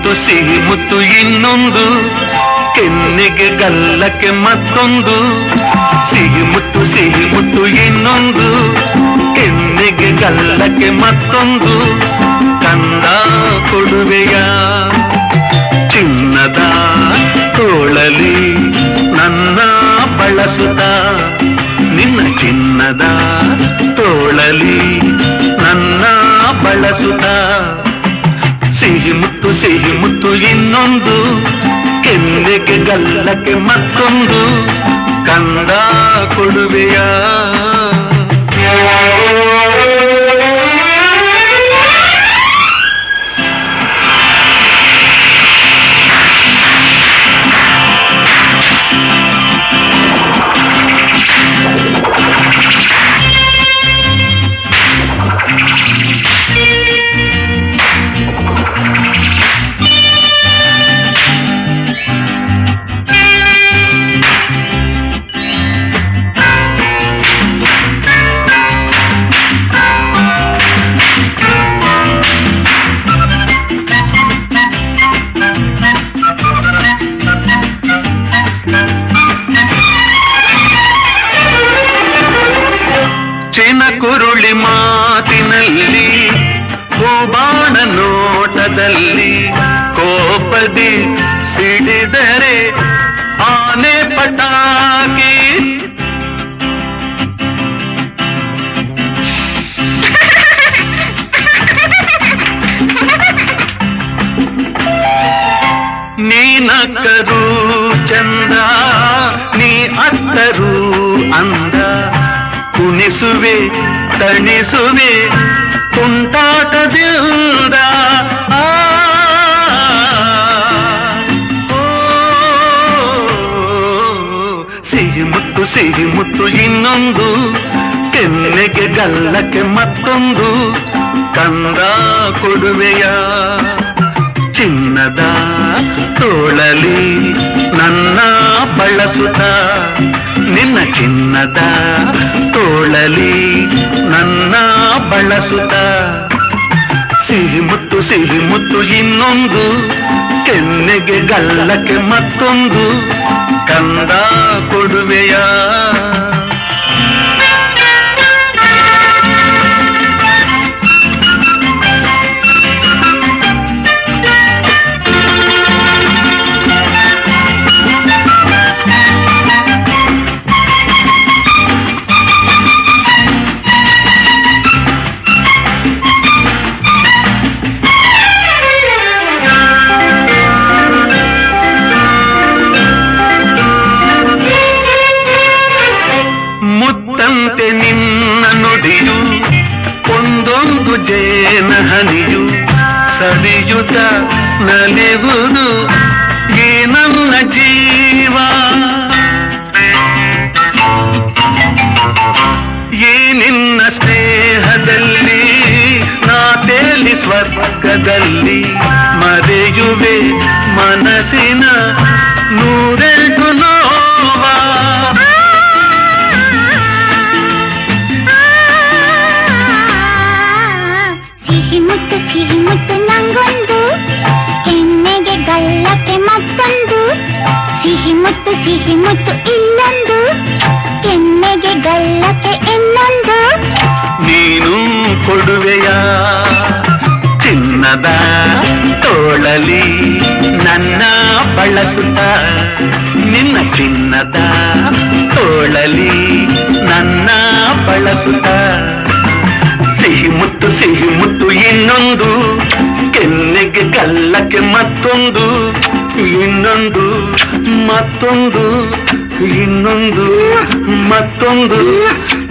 ಮುತ್ತು ಸಿಹಿ ಮುತ್ತು ಇನ್ನೊಂದು ಕೆನ್ನೆಗೆ ಗಲ್ಲಕ್ಕೆ ಮತ್ತೊಂದು ಸಿಹಿ ಮುತ್ತು ಸಿಹಿ ಮುತ್ತು ಇನ್ನೊಂದು ಕೆನ್ನೆಗೆ ಗಲ್ಲಕ್ಕೆ ಮತ್ತೊಂದು ಕಂದ ಕೊಡುವೆಯ ಚಿನ್ನದ ತೋಳಲಿ ನನ್ನ ಬಳಸುತ್ತ ನಿನ್ನ ಚಿನ್ನದ ತೋಳಲಿ ನನ್ನ ಬಳಸುತ್ತ ಸಿಹಿ ಮುತ್ತು ಸಿಹಿ ಮುತ್ತು ಇನ್ನೊಂದು ಕೆನ್ನೆಗೆ ಗಲ್ಲಕ್ಕೆ ಮತ್ತೊಂದು ಕಂದ ಕೊಡುವೆಯ ಚಿನ ಕುರುಳಿ ಮಾತಿನಲ್ಲಿ ಹೂಬಾಣ ನೋಟದಲ್ಲಿ ಕೋಪದಿ ಸಿಡಿದರೆ ಆನೆ ಪಟಾಕಿ ನೀನಕ್ಕರು ಚಂದ ನೀ ಅತ್ತರು ಅಂದ ಕುಣಿಸುವೆ ತಣಿಸುವೆ ತುಂಟಾಟದಿಂದ ಆ, ಓ, ಸಿಹಿ ಮುತ್ತು ಸಿಹಿ ಮುತ್ತು ಇನ್ನೊಂದು ಕೆನ್ನೆಗೆ ಗಲ್ಲಕ್ಕೆ ಮತ್ತೊಂದು ಕಂದ ಕೊಡುವೆಯ ಚಿನ್ನದ ತೋಳಲಿ ನನ್ನ ಬಳಸುತ್ತ ನಿನ್ನ ಚಿನ್ನದ ತೋಳಲಿ ನನ್ನ ಬಳಸುತ್ತ ಸಿಹಿ ಮುತ್ತು ಸಿಹಿ ಮುತ್ತು ಇನ್ನೊಂದು ಕೆನ್ನೆಗೆ ಗಲ್ಲಕ್ಕೆ ಮತ್ತೊಂದು ಕಂದ ಕೊಡುವೆಯ ಮುತ್ತಂತೆ ನಿನ್ನ ನುಡಿಯು ಒಂದೊಂದು ಜೇನ ಹನಿಯು ಸರಿಯುತ ನಲಿವುದು ಈ ನನ್ನ ಜೀವ ಈ ನಿನ್ನ ಸ್ನೇಹದಲ್ಲಿ ನಾ ತೇಲಿ ಸ್ವರ್ಗದಲ್ಲಿ ಮರೆಯುವೆ ಮನಸ್ಸಿನ ನೂರೆಂಟು ನೋವಾ ಸಿಹಿ ಮುತ್ತು ಸಿಹಿ ಮುತ್ತು ನಂಗೊಂದು ಕೆನ್ನೆಗೆ ಗಲ್ಲಕ್ಕೆ ಮತ್ತೊಂದು ಸಿಹಿ ಮುತ್ತು ಸಿಹಿ ಮುತ್ತು ಇಲ್ಲೊಂದು ಕೆನ್ನೆಗೆ ಗಲ್ಲಕ್ಕೆ ಇನ್ನೊಂದು ನೀನು ಕೊಡುವೆಯ ಚಿನ್ನದ ತೋಳಲಿ ನನ್ನ ಬಳಸುತ್ತ ನಿನ್ನ ಚಿನ್ನದ ತೋಳಲಿ ನನ್ನ ಬಳಸುತ್ತ ಸಿಹಿ ಮುತ್ತು ಸಿಹಿ ಮುತ್ತು ಇನ್ನೊಂದು ಕೆನ್ನೆಗೆ ಗಲ್ಲಕ್ಕೆ ಮತ್ತೊಂದು ಇನ್ನೊಂದು ಮತ್ತೊಂದು ಇನ್ನೊಂದು ಮತ್ತೊಂದು